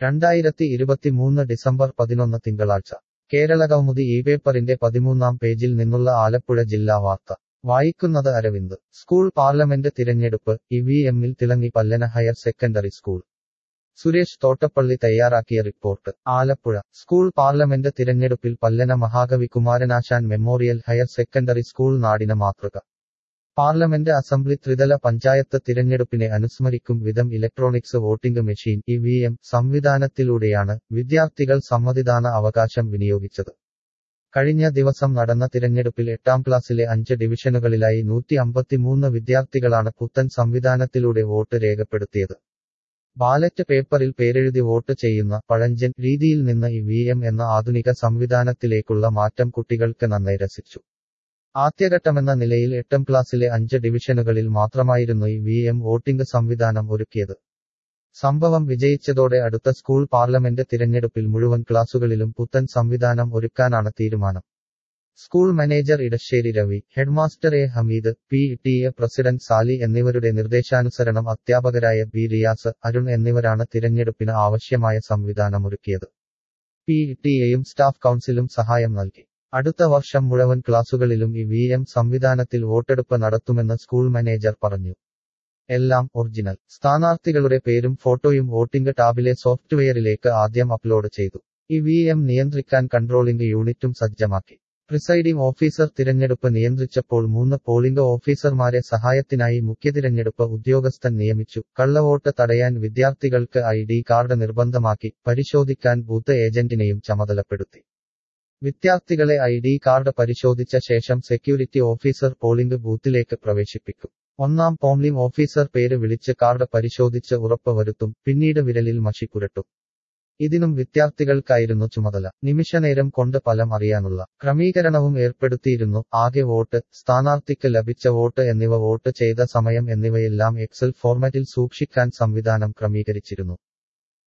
രണ്ടായിരത്തി ഇരുപത്തിമൂന്ന് ഡിസംബർ പതിനൊന്ന് തിങ്കളാഴ്ച കേരളകൗമുദി ഈ പേപ്പറിന്റെ പതിമൂന്നാം പേജിൽ നിന്നുള്ള ആലപ്പുഴ ജില്ലാ വാർത്ത വായിക്കുന്നത് അരവിന്ദ് സ്കൂൾ പാർലമെന്റ് തിരഞ്ഞെടുപ്പ് ഇവിഎമ്മിൽ തിളങ്ങി Pallana higher secondary school Suresh Thottappally തയ്യാറാക്കിയ റിപ്പോർട്ട് ആലപ്പുഴ സ്കൂൾ പാർലമെന്റ് തിരഞ്ഞെടുപ്പിൽ Pallana Mahakavi Kumaranasan memorial higher secondary school നാടിന് മാതൃക പാർലമെന്റ് അസംബ്ലി ത്രിതല പഞ്ചായത്ത് തിരഞ്ഞെടുപ്പിനെ അനുസ്മരിക്കും വിധം ഇലക്ട്രോണിക്സ് വോട്ടിംഗ് മെഷീൻ ഇവിഎം സംവിധാനത്തിലൂടെയാണ് വിദ്യാർത്ഥികൾ സമ്മതിദാന അവകാശം വിനിയോഗിച്ചത് കഴിഞ്ഞ ദിവസം നടന്ന തിരഞ്ഞെടുപ്പിൽ എട്ടാം ക്ലാസ്സിലെ അഞ്ച് ഡിവിഷനുകളിലായി നൂറ്റി അമ്പത്തിമൂന്ന് വിദ്യാർത്ഥികളാണ് പുത്തൻ സംവിധാനത്തിലൂടെ വോട്ട് രേഖപ്പെടുത്തിയത് ബാലറ്റ് പേപ്പറിൽ പേരെഴുതി വോട്ട് ചെയ്യുന്ന പഴഞ്ചൻ രീതിയിൽ നിന്ന് ഇവിഎം എന്ന ആധുനിക സംവിധാനത്തിലേക്കുള്ള മാറ്റം കുട്ടികൾക്ക് നന്നായി രസിച്ചു ആദ്യഘട്ടമെന്ന നിലയിൽ എട്ടാം ക്ലാസ്സിലെ അഞ്ച് ഡിവിഷനുകളിൽ മാത്രമായിരുന്നു ഈ വി എം വോട്ടിംഗ് സംവിധാനം ഒരുക്കിയത് സംഭവം വിജയിച്ചതോടെ അടുത്ത സ്കൂൾ പാർലമെന്റ് തിരഞ്ഞെടുപ്പിൽ മുഴുവൻ ക്ലാസുകളിലും പുത്തൻ സംവിധാനം ഒരുക്കാനാണ് തീരുമാനം school manager Edassery Ravi headmaster A Hameed P T A president Sali എന്നിവരുടെ നിർദ്ദേശാനുസരണം അധ്യാപകരായ ബി റിയാസ് അരുൺ എന്നിവരാണ് തിരഞ്ഞെടുപ്പിന് ആവശ്യമായ സംവിധാനമൊരുക്കിയത് പി ടി എയും സ്റ്റാഫ് കൗൺസിലും സഹായം നൽകി അടുത്ത വർഷം മുഴുവൻ ക്ലാസുകളിലും ഈ വി എം സംവിധാനത്തിൽ വോട്ടെടുപ്പ് നടത്തുമെന്ന് സ്കൂൾ മാനേജർ പറഞ്ഞു എല്ലാം ഒറിജിനൽ സ്ഥാനാർത്ഥികളുടെ പേരും ഫോട്ടോയും വോട്ടിംഗ് ടാബിലെ സോഫ്റ്റ്വെയറിലേക്ക് ആദ്യം അപ്ലോഡ് ചെയ്തു ഈ വി എം നിയന്ത്രിക്കാൻ കൺട്രോളിംഗ് യൂണിറ്റും സജ്ജമാക്കി പ്രിസൈഡിംഗ് ഓഫീസർ തിരഞ്ഞെടുപ്പ് നിയന്ത്രിച്ചപ്പോൾ മൂന്ന് പോളിംഗ് ഓഫീസർമാരെ സഹായത്തിനായി മുഖ്യ തിരഞ്ഞെടുപ്പ് ഉദ്യോഗസ്ഥൻ നിയമിച്ചു കള്ളവോട്ട് തടയാൻ വിദ്യാർത്ഥികൾക്ക് ഐ ഡി കാർഡ് നിർബന്ധമാക്കി പരിശോധിക്കാൻ ബൂത്ത് ഏജന്റിനെയും ചുമതലപ്പെടുത്തി വിദ്യാർത്ഥികളെ ഐ ഡി കാർഡ് പരിശോധിച്ച ശേഷം സെക്യൂരിറ്റി ഓഫീസർ പോളിംഗ് ബൂത്തിലേക്ക് പ്രവേശിപ്പിക്കും ഒന്നാം പോളിംഗ് ഓഫീസർ പേര് വിളിച്ച് കാർഡ് പരിശോധിച്ച് ഉറപ്പ് വരുത്തും പിന്നീട് വിരലിൽ മഷി പുരട്ടും ഇതിനും വിദ്യാർത്ഥികൾക്കായിരുന്നു ചുമതല നിമിഷനേരം കൊണ്ട് ഫലം അറിയാനുള്ള ക്രമീകരണവും ഏർപ്പെടുത്തിയിരുന്നു ആകെ വോട്ട് സ്ഥാനാർത്ഥിക്ക് ലഭിച്ച വോട്ട് എന്നിവ വോട്ട് ചെയ്ത സമയം എന്നിവയെല്ലാം എക്സൽ ഫോർമാറ്റിൽ സൂക്ഷിക്കാൻ സംവിധാനം ക്രമീകരിച്ചിരുന്നു